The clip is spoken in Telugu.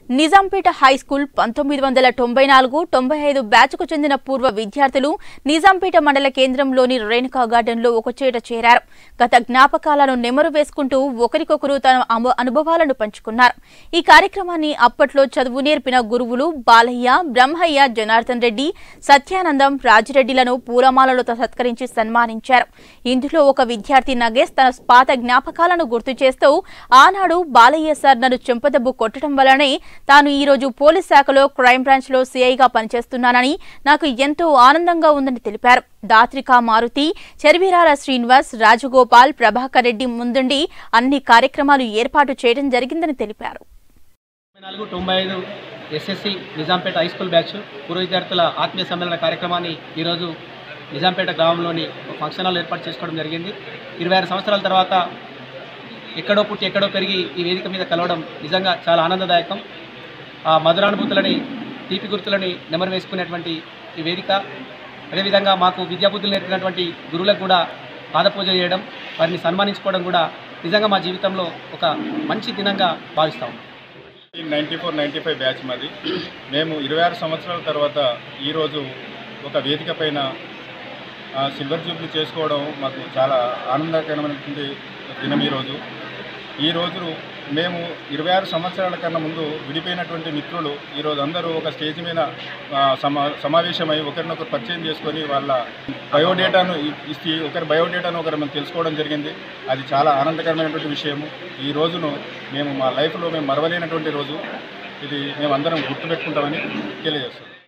నిజాంపేట హై స్కూల్ పంతొమ్మిది వందల తొంభై నాలుగు తొంభై ఐదు బ్యాచ్కు చెందిన పూర్వ విద్యార్థులు నిజాంపేట మండల కేంద్రంలోని రేణుకా గార్డెన్లో ఒకచేట చేరారు గత జ్ఞాపకాలను నెమరు వేసుకుంటూ ఒకరికొకరు తన అను- అనుభవాలను పంచుకున్నారు ఈ కార్యక్రమాన్ని అప్పట్లో చదువు నేర్పిన గురువులు బాలయ్య బ్రహ్మయ్య జనార్దన్ రెడ్డి సత్యానందం రాజిరెడ్డిలను పూలమాలలతో సత్కరించి సన్మానించారు ఇందులో ఒక విద్యార్థి నగేష్ తన పాత జ్ఞాపకాలను గుర్తు చేస్తూ ఆనాడు బాలయ్య సార్ నన్ను చెంపదెబ్బు కొట్టడం వల్లనే తాను ఈ రోజు పోలీస్ శాఖలో క్రైమ్ బ్రాంచ్ లో సీఐగా పనిచేస్తున్నానని నాకు ఎంతో ఆనందంగా ఉందని తెలిపారు దాత్రికా మారుతి చెర్వీరాల శ్రీనివాస్ రాజగోపాల్ ప్రభాకర్ రెడ్డి ముందుండి అన్ని కార్యక్రమాలు ఏర్పాటు చేయడం జరిగిందని తెలిపారు తొంభై నాలుగు తొంభై ఐదు SSC Nizampet high school batch పూర్వ విద్యార్థుల ఆత్మీయ సమ్మేళన కార్యక్రమాన్ని ఈరోజు నిజాంపేట గ్రామంలోని ఒక ఫంక్షన్ హాల్ ఏర్పాటు చేసుకోవడం జరిగింది ఇరవై ఆరు సంవత్సరాల తర్వాత ఎక్కడో పుట్టి ఎక్కడో పెరిగి ఈ వేదిక మీద కలవడం నిజంగా చాలా ఆనందదాయకం ఆ మధురానుభూతులని తీపి గుర్తులని నెమరు వేసుకునేటువంటి ఈ వేదిక అదేవిధంగా మాకు విద్యాబుద్ధులు నేర్పినటువంటి గురువులకు కూడా పాదపూజ చేయడం వారిని సన్మానించుకోవడం కూడా నిజంగా మా జీవితంలో ఒక మంచి దినంగా భావిస్తాం ninety four ninety five batch మాది మేము ఇరవై ఆరు సంవత్సరాల తర్వాత ఈరోజు ఒక వేదిక పైన ఆ, సిల్వర్ జూబ్లీ చేసుకోవడం మాకు చాలా ఆనందకరమైనటువంటి దినం ఈరోజు ఈ రోజు మేము ఇరవై ఆరు సంవత్సరాల కన్నా ముందు విడిపోయినటువంటి మిత్రులు ఈరోజు అందరూ ఒక స్టేజ్ మీద ఆ, సమా సమావేశమై ఒకరినొకరు పరిచయం చేసుకొని వాళ్ళ బయోడేటాను ఇ- ఇచ్చి ఒకరి బయోడేటాను ఒకరు మేము తెలుసుకోవడం జరిగింది అది చాలా ఆనందకరమైనటువంటి విషయము ఈ రోజును మేము మా లైఫ్లో మేము మరవలేనటువంటి రోజు ఇది మేము అందరం గుర్తుపెట్టుకుంటామని తెలియజేస్తున్నాం